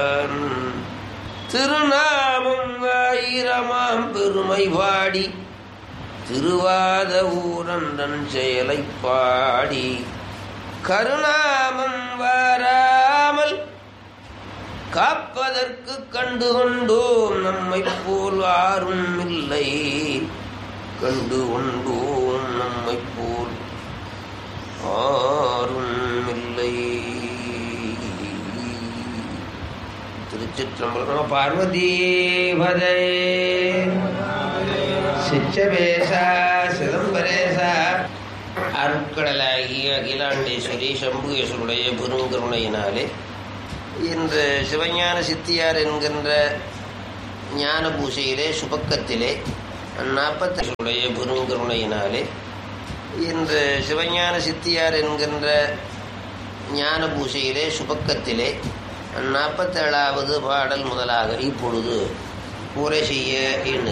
திருநாமம் ஆயிரமாம் பெருமை பாடி திருவாத ஊரன்றன் செயலை பாடி கருணாமம் வாராமல் காப்பதற்கு கண்டு கொண்டோம் நம்மை போல் யாரும் இல்லை கண்டு கொண்டோம் நம்மை போல் ஆரும் இல்லை திருச்சிற்றம்பலம் பார்வதீபதே சிச்சபேசா சிதம்பரேசா அருட்கடலாகிய அகிலாண்டேஸ்வரி சம்புகேஸ்வருடைய பெருங்கருணையினாலே இன்று சிவஞான சித்தியார் என்கின்ற ஞான பூசையிலே சுபக்கத்திலே நாற்பத்தடைய பெருங்கருணையினாலே இன்று சிவஞான சித்தியார் என்கின்ற ஞான பூசையிலே சுபக்கத்திலே நாற்பத்தேழாவது பாடல் முதலாக இப்பொழுது உரை செய்ய எண்ணு